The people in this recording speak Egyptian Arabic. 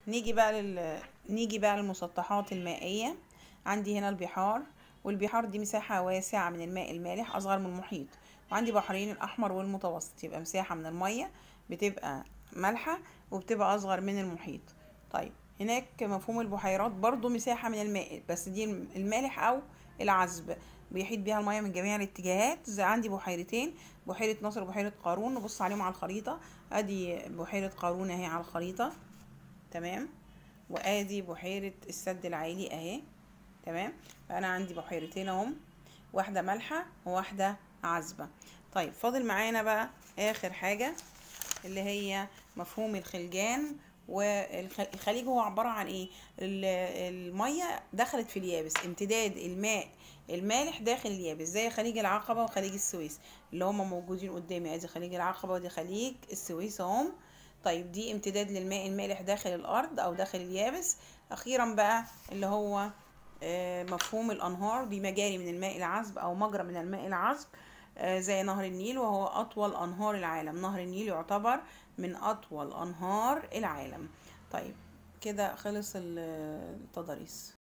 نيجي بقى لل... نيجي بقى للمسطحات المائية عندي هنا البحار والبحار دي مساحة واسعة من الماء المالح أصغر من المحيط وعندي بحرين الأحمر والمتوسط يبقى مساحة من المية بتبقى مالحة وبتبقى أصغر من المحيط طيب هناك مفهوم البحيرات برضو مساحة من الماء بس دي المالح أو العذب بيحيط بيها المية من جميع الاتجاهات زي عندي بحيرتين بحيرة ناصر وبحيرة قارون نبص عليهم على الخريطة ادي بحيرة قارون اهي على الخريطة تمام وادي بحيرة السد العالي اهي تمام فانا عندي بحيرتين اهم واحدة مالحة وواحدة عذبة طيب فاضل معانا بقى اخر حاجة اللي هي مفهوم الخلجان والخليج هو عبارة عن ايه المية دخلت في اليابس امتداد الماء المالح داخل اليابس زي خليج العقبة وخليج السويس اللي هما موجودين قدامي ادي خليج العقبة ودي خليج السويس اهم طيب دي امتداد للماء المالح داخل الارض او داخل اليابس اخيرا بقى اللي هو مفهوم الانهار دي مجاري من الماء العذب او مجرى من الماء العذب زي نهر النيل وهو اطول انهار العالم نهر النيل يعتبر من اطول انهار العالم طيب كده خلص التضاريس